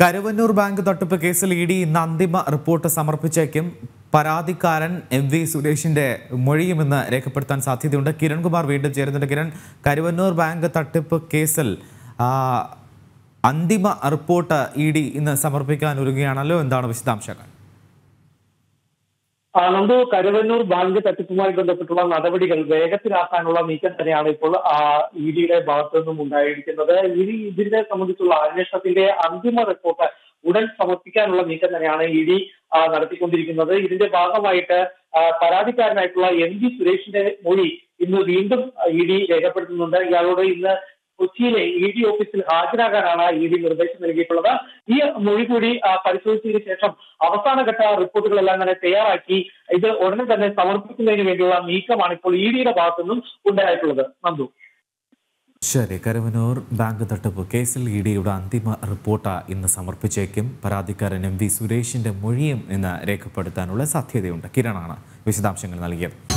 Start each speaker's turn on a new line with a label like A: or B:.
A: Karuvannur bank തട്ടിപ്പ് കേസിൽ E D ഇന്ന് അന്തിമ റിപ്പോർട്ട് സമർപ്പിച്ചേക്കും പരാതിക്കാരൻ എം വി സുരേഷിന്റെ മൊഴിയുമെന്ന് രേഖപ്പെടുത്താൻ സാധ്യതയുണ്ട് കിരൺകുമാർ വീണ്ടും ചേരുന്നുണ്ട് കിരൺ കരുവന്നൂർ ബാങ്ക് തട്ടിപ്പ് കേസിൽ ആ, അന്തിമ റിപ്പോർട്ട് ഇ ഡി ഇന്ന് സമർപ്പിക്കാൻ ഒരുങ്ങുകയാണല്ലോ എന്താണ് വിശദാംശങ്ങൾ
B: ആ, നന്ദു കരുവന്നൂർ ബാങ്ക് തട്ടിപ്പുമായി ബന്ധപ്പെട്ടുള്ള നടപടികൾ വേഗത്തിലാക്കാനുള്ള നീക്കം തന്നെയാണ് ഇപ്പോൾ ഇ ഡിയുടെ ഭാഗത്തു നിന്നും ഉണ്ടായിരിക്കുന്നത് ഇ ഡി ഇതിനെ സംബന്ധിച്ചുള്ള അന്വേഷണത്തിന്റെ അന്തിമ റിപ്പോർട്ട് ഉടൻ സമർപ്പിക്കാനുള്ള നീക്കം തന്നെയാണ് ഇ ഡി നടത്തിക്കൊണ്ടിരിക്കുന്നത് ഇതിന്റെ ഭാഗമായിട്ട് ആ, പരാതിക്കാരനായിട്ടുള്ള എം ജി സുരേഷിന്റെ മൊഴി ഇന്ന് വീണ്ടും ഇ ഡി രേഖപ്പെടുത്തുന്നുണ്ട് ഇയാളോട് ഇന്ന് കൊച്ചിയിലെ ഇ ഡി ഓഫീസിൽ ഹാജരാകാനാണ് ഇ ഡി നിർദ്ദേശം നൽകിയിട്ടുള്ളത് ഈ മൊഴി കൂടി ആ, പരിശോധിച്ചതിന് ശേഷം അവസാനഘട്ട റിപ്പോർട്ടുകളെല്ലാം തന്നെ തയ്യാറാക്കി ഇത് ഉടനെ തന്നെ സമർപ്പിക്കുന്നതിന് വേണ്ടിയുള്ള നീക്കമാണ് ഇപ്പോൾ ഇ ഡിയുടെ ഭാഗത്തുനിന്നും ഉണ്ടായിട്ടുള്ളത് നന്ദു
A: ശരി കരുവന്നൂർ ബാങ്ക് തട്ടിപ്പ് കേസിൽ ഇ ഡിയുടെ അന്തിമ റിപ്പോർട്ട് ഇന്ന് സമർപ്പിച്ചേക്കും പരാതിക്കാരൻ എം വി സുരേഷിന്റെ മൊഴിയും ഇന്ന് രേഖപ്പെടുത്താനുള്ള സാധ്യതയുണ്ട് കിരണാണ് വിശദാംശങ്ങൾ നൽകിയത്